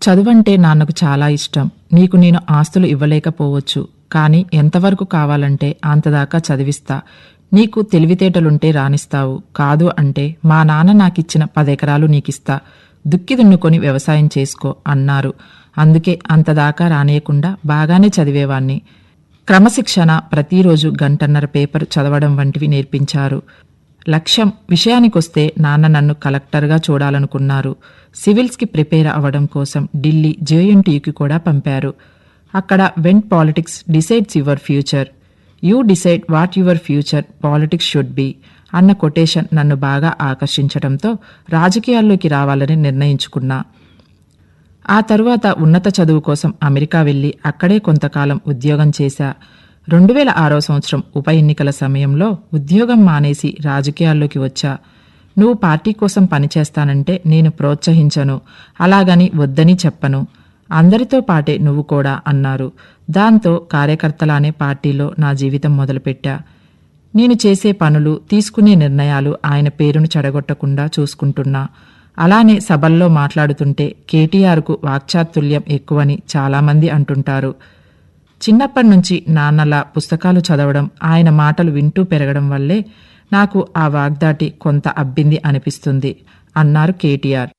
చదువంటే నాన్నకు చాలా ఇష్టం నీకు నేను ఆస్తులు ఇవ్వలేకపోవచ్చు కానీ ఎంతవరకు కావాలంటే అంతదాకా చదివిస్తా నీకు తెలివితేటలుంటే రాణిస్తావు కాదు అంటే మా నాన్న నాకిచ్చిన పదెకరాలు నీకిస్తా దుక్కి దున్నుకొని వ్యవసాయం చేసుకో అన్నారు అందుకే అంతదాకా రానియకుండా బాగానే చదివేవాణ్ణి క్రమశిక్షణ ప్రతిరోజు గంటన్నర పేపర్ చదవడం వంటివి నేర్పించారు లక్ష్యం విషయానికొస్తే నాన్న నన్ను కలెక్టర్గా చూడాలనుకున్నారు సివిల్స్కి ప్రిపేర్ అవ్వడం కోసం ఢిల్లీ జేఎన్టీయుకి కూడా పంపారు అక్కడ when politics decides your future you decide what your future politics should be అన్న కొటేషన్ నన్ను బాగా ఆకర్షించడంతో రాజకీయాల్లోకి రావాలని నిర్ణయించుకున్నా ఆ తరువాత ఉన్నత చదువు కోసం అమెరికా వెళ్లి అక్కడే కొంతకాలం ఉద్యోగం చేశా రెండు వేల ఆరో సంవత్సరం ఉప ఎన్నికల సమయంలో ఉద్యోగం మానేసి రాజకీయాల్లోకి వచ్చా నువ్వు పార్టీ కోసం పనిచేస్తానంటే నేను ప్రోత్సహించను అలాగని వద్దని చెప్పను అందరితో పాటే నువ్వు కూడా అన్నారు దాంతో కార్యకర్తలానే పార్టీలో నా జీవితం మొదలుపెట్టా నేను చేసే పనులు తీసుకునే నిర్ణయాలు ఆయన పేరును చెడగొట్టకుండా చూసుకుంటున్నా అలానే సభల్లో మాట్లాడుతుంటే కేటీఆర్కు వాక్చాతుల్యం ఎక్కువని చాలామంది అంటుంటారు చిన్నప్పటి నుంచి నాన్నలా పుస్తకాలు చదవడం ఆయన మాటలు వింటూ పెరగడం వల్లే నాకు ఆ వాగ్దాటి కొంత అబ్బింది అనిపిస్తుంది అన్నారు కేటీఆర్